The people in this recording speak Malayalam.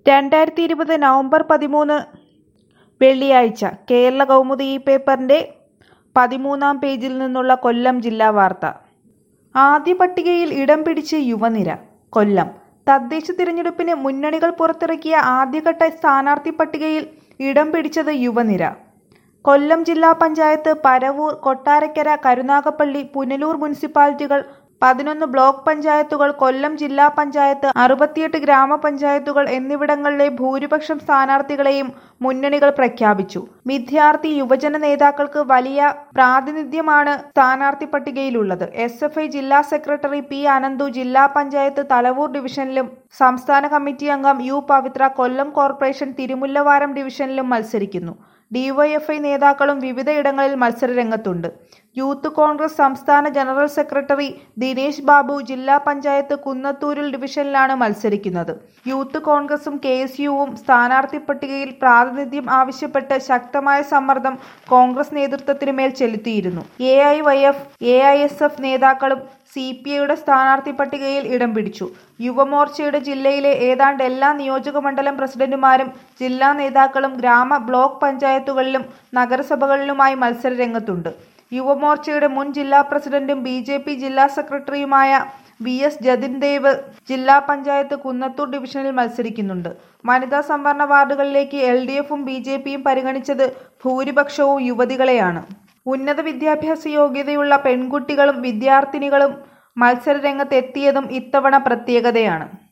രണ്ടായിരത്തി ഇരുപത് നവംബർ പതിമൂന്ന് വെള്ളിയാഴ്ച കേരള കൗമുദി ഈ പേപ്പറിൻ്റെ പതിമൂന്നാം പേജിൽ നിന്നുള്ള കൊല്ലം ജില്ലാ വാർത്ത ആദ്യ പട്ടികയിൽ ഇടം പിടിച്ച് യുവനിര കൊല്ലം തദ്ദേശ തിരഞ്ഞെടുപ്പിന് മുന്നണികൾ പുറത്തിറക്കിയ ആദ്യഘട്ട സ്ഥാനാർത്ഥി പട്ടികയിൽ ഇടം പിടിച്ചത് യുവനിര കൊല്ലം ജില്ലാ പഞ്ചായത്ത് പരവൂർ കൊട്ടാരക്കര കരുനാഗപ്പള്ളി പുനലൂർ മുനിസിപ്പാലിറ്റികൾ പതിനൊന്ന് ബ്ലോക്ക് പഞ്ചായത്തുകൾ കൊല്ലം ജില്ലാ പഞ്ചായത്ത് അറുപത്തിയെട്ട് ഗ്രാമപഞ്ചായത്തുകൾ എന്നിവിടങ്ങളിലെ ഭൂരിപക്ഷം സ്ഥാനാർത്ഥികളെയും മുന്നണികൾ പ്രഖ്യാപിച്ചു വിദ്യാർത്ഥി യുവജന നേതാക്കൾക്ക് വലിയ പ്രാതിനിധ്യമാണ് സ്ഥാനാർത്ഥി പട്ടികയിലുള്ളത് എസ് എഫ് ഐ ജില്ലാ സെക്രട്ടറി പി അനന്തു ജില്ലാ പഞ്ചായത്ത് തലവൂർ ഡിവിഷനിലും സംസ്ഥാന കമ്മിറ്റി അംഗം യു പവിത്ര കൊല്ലം കോർപ്പറേഷൻ തിരുമുല്ലവാരം ഡിവിഷനിലും മത്സരിക്കുന്നു ഡിവൈഎഫ്ഐ നേതാക്കളും വിവിധയിടങ്ങളിൽ മത്സരരംഗത്തുണ്ട് യൂത്ത് കോൺഗ്രസ് സംസ്ഥാന ജനറൽ സെക്രട്ടറി ദിനേശ് ബാബു ജില്ലാ പഞ്ചായത്ത് കുന്നത്തൂരിൽ ഡിവിഷനിലാണ് മത്സരിക്കുന്നത് യൂത്ത് കോൺഗ്രസും കെ എസ് യുവും സ്ഥാനാർത്ഥി പട്ടികയിൽ പ്രാതിനിധ്യം ആവശ്യപ്പെട്ട് ശക്തമായ സമ്മർദ്ദം കോൺഗ്രസ് നേതൃത്വത്തിന് മേൽ ചെലുത്തിയിരുന്നു A I Y F A I S F നേതാക്കളും സി പി ഐയുടെ സ്ഥാനാർത്ഥി പട്ടികയിൽ ഇടം പിടിച്ചു യുവമോർച്ചയുടെ ജില്ലയിലെ ഏതാണ്ട് എല്ലാ നിയോജക മണ്ഡലം പ്രസിഡന്റുമാരും ജില്ലാ നേതാക്കളും ഗ്രാമ ബ്ലോക്ക് പഞ്ചായത്തുകളിലും നഗരസഭകളിലുമായി മത്സരരംഗത്തുണ്ട് യുവമോർച്ചയുടെ മുൻ ജില്ലാ പ്രസിഡന്റും ബി ജെ പി ജില്ലാ സെക്രട്ടറിയുമായ വി എസ് ജതിൻ ദേവ് ജില്ലാ പഞ്ചായത്ത് കുന്നത്തൂർ ഡിവിഷനിൽ മത്സരിക്കുന്നുണ്ട് വനിതാ സംവരണ വാർഡുകളിലേക്ക് എൽ ഡി എഫും ബി ജെ പിയും പരിഗണിച്ചത് ഭൂരിപക്ഷവും യുവതികളെയാണ് ഉന്നത വിദ്യാഭ്യാസ യോഗ്യതയുള്ള പെൺകുട്ടികളും വിദ്യാർത്ഥിനികളും മത്സരരംഗത്തെത്തിയതും ഇത്തവണ പ്രത്യേകതയാണ്